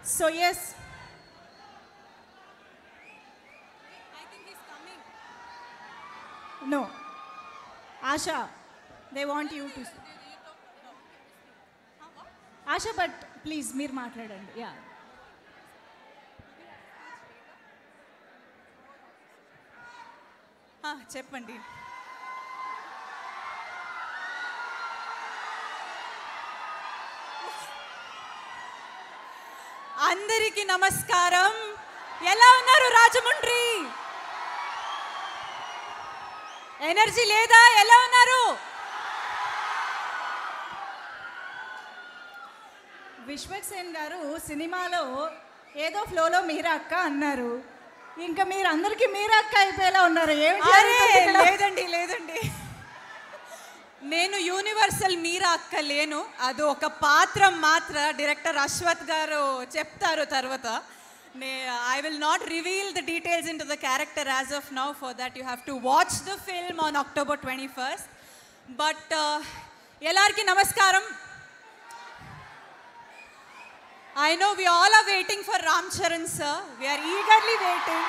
So yes no Asha they want you to Asha but please మీరు మాట్లాడండి yeah ఆ, చెప్పండి అందరికీ నమస్కారం ఎలా ఉన్నారు రాజమండ్రి ఎనర్జీ లేదా ఎలా ఉన్నారు విశ్వక్సేన్ గారు సినిమాలో ఏదో ఫ్లోలో మీరా అక్క అన్నారు ఇంకా మీరు అందరికీ మీరా అక్క అయిపోయేలా ఉన్నారు ఏమిటి అరే జరుగుతుంది ఇక్కడ? లేదండి లేదండి నేను యూనివర్సల్ మీరా అక్క లేను అది ఒక పాత్ర మాత్ర డైరెక్టర్ అశ్వత్ గారు చెప్తారు తర్వాత నే I will not reveal the details in to the character as of now for that you have to watch the film on October twenty first but ಎಲ್ಲರಿಗೂ ನಮಸ್ಕಾರಂ I know we all are waiting for Ram Charan sir. We are eagerly waiting.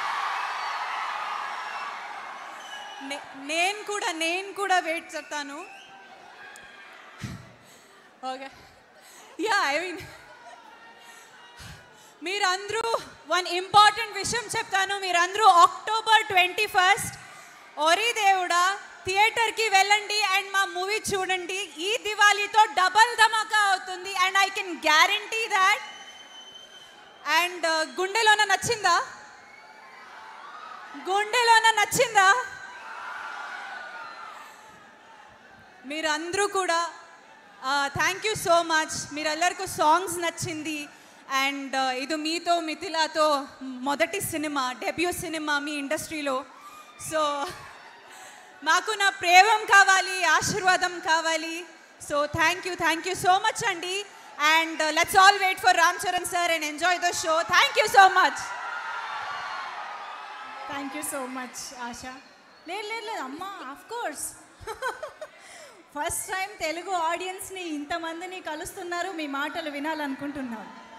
నే- నేను కూడా నేను కూడా wait చేస్తాను okay yeah I mean మీరందరూ one important విషయం చెప్తాను మీరందరూ అక్టోబర్ ట్వంటీ ఫస్ట్ ఒరి దేవుడా థియేటర్కి వెళ్ళండి అండ్ మా మూవీ చూడండి ఈ దివాళీతో డబల్ ధమాకా అవుతుంది and I can guarantee that and గుండెలోన నచ్చిందా గుండెలోన నచ్చిందా మీరందరూ కూడా థ్యాంక్ యూ సో మచ్ మీరెల్లరికీ సాంగ్స్ నచ్చింది అండ్ ఇది మీతో మిథిలాతో మొదటి సినిమా డెబ్యూ సినిమా మీ ఇండస్ట్రీలో సో మాకు నా ప్రేమం కావాలి ఆశీర్వాదం కావాలి so thank you thank you so much అండి and let's all wait for Ram Charan sir and enjoy the show thank you so much thank you so much ఆశ లేదు లేదు లేదు అమ్మా of course first time Telugu ఆడియన్స్ని ఇంతమందిని కలుస్తున్నారు మీ మాటలు వినాలనుకుంటున్నాం